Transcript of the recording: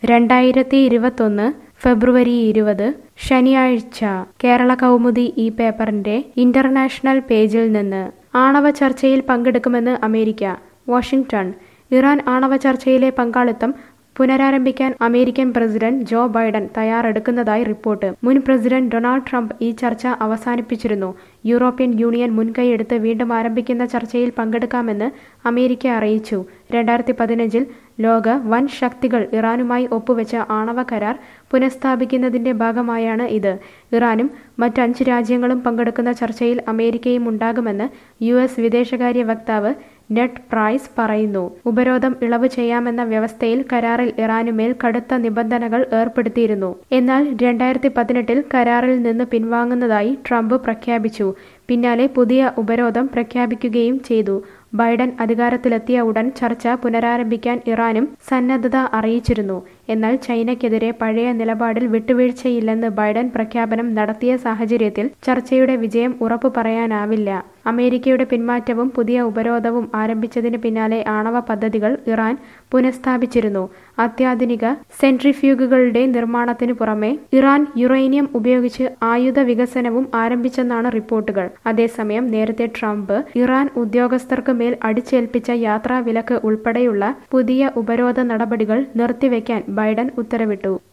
രണ്ടായിരത്തി ഇരുപത്തൊന്ന് ഫെബ്രുവരി ഇരുപത് ശനിയാഴ്ച കേരള കൗമുദി ഈ പേപ്പറിന്റെ ഇന്റർനാഷണൽ പേജിൽ നിന്ന് ആണവ ചർച്ചയിൽ പങ്കെടുക്കുമെന്ന് അമേരിക്ക വാഷിംഗ്ടൺ ഇറാൻ ആണവ ചർച്ചയിലെ പങ്കാളിത്തം പുനരാരംഭിക്കാൻ അമേരിക്കൻ പ്രസിഡന്റ് ജോ ബൈഡൻ തയ്യാറെടുക്കുന്നതായി റിപ്പോർട്ട് മുൻ പ്രസിഡന്റ് ഡൊണാൾഡ് ട്രംപ് ഈ ചർച്ച അവസാനിപ്പിച്ചിരുന്നു യൂറോപ്യൻ യൂണിയൻ മുൻകൈയെടുത്ത് വീണ്ടും ആരംഭിക്കുന്ന ചർച്ചയിൽ പങ്കെടുക്കാമെന്ന് അമേരിക്ക അറിയിച്ചു രണ്ടായിരത്തി പതിനഞ്ചിൽ ലോക വൻ ശക്തികൾ ഇറാനുമായി ഒപ്പുവെച്ച ആണവ കരാർ പുനഃസ്ഥാപിക്കുന്നതിന്റെ ഭാഗമായാണ് ഇത് ഇറാനും മറ്റഞ്ച് രാജ്യങ്ങളും പങ്കെടുക്കുന്ന ചർച്ചയിൽ അമേരിക്കയും ഉണ്ടാകുമെന്ന് യു എസ് വിദേശകാര്യ വക്താവ് നെഡ് പ്രൈസ് പറയുന്നു ഉപരോധം ഇളവ് ചെയ്യാമെന്ന വ്യവസ്ഥയിൽ കരാറിൽ ഇറാനുമേൽ കടുത്ത നിബന്ധനകൾ ഏർപ്പെടുത്തിയിരുന്നു എന്നാൽ രണ്ടായിരത്തി പതിനെട്ടിൽ കരാറിൽ നിന്ന് പിൻവാങ്ങുന്നതായി ട്രംപ് പ്രഖ്യാപിച്ചു പിന്നാലെ പുതിയ ഉപരോധം പ്രഖ്യാപിക്കുകയും ചെയ്തു ബൈഡൻ അധികാരത്തിലെത്തിയ ഉടൻ ചർച്ച പുനരാരംഭിക്കാൻ ഇറാനും സന്നദ്ധത അറിയിച്ചിരുന്നു എന്നാൽ ചൈനയ്ക്കെതിരെ പഴയ നിലപാടിൽ വിട്ടുവീഴ്ചയില്ലെന്ന് ബൈഡൻ പ്രഖ്യാപനം നടത്തിയ സാഹചര്യത്തിൽ ചർച്ചയുടെ വിജയം ഉറപ്പു പറയാനാവില്ല അമേരിക്കയുടെ പിന്മാറ്റവും പുതിയ ഉപരോധവും ആരംഭിച്ചതിന് പിന്നാലെ ആണവ പദ്ധതികൾ ഇറാൻ പുനഃസ്ഥാപിച്ചിരുന്നു അത്യാധുനിക സെൻട്രിഫ്യൂഗുകളുടെ നിർമ്മാണത്തിനു പുറമെ ഇറാൻ യുറേനിയം ഉപയോഗിച്ച് ആയുധ വികസനവും ആരംഭിച്ചെന്നാണ് റിപ്പോർട്ടുകൾ അതേസമയം നേരത്തെ ട്രംപ് ഇറാൻ ഉദ്യോഗസ്ഥർക്ക് മേൽ അടിച്ചേൽപ്പിച്ച യാത്രാ വിലക്ക് ഉൾപ്പെടെയുള്ള പുതിയ ഉപരോധ നടപടികൾ നിർത്തിവെക്കാൻ ബൈഡൻ ഉത്തരവിട്ടു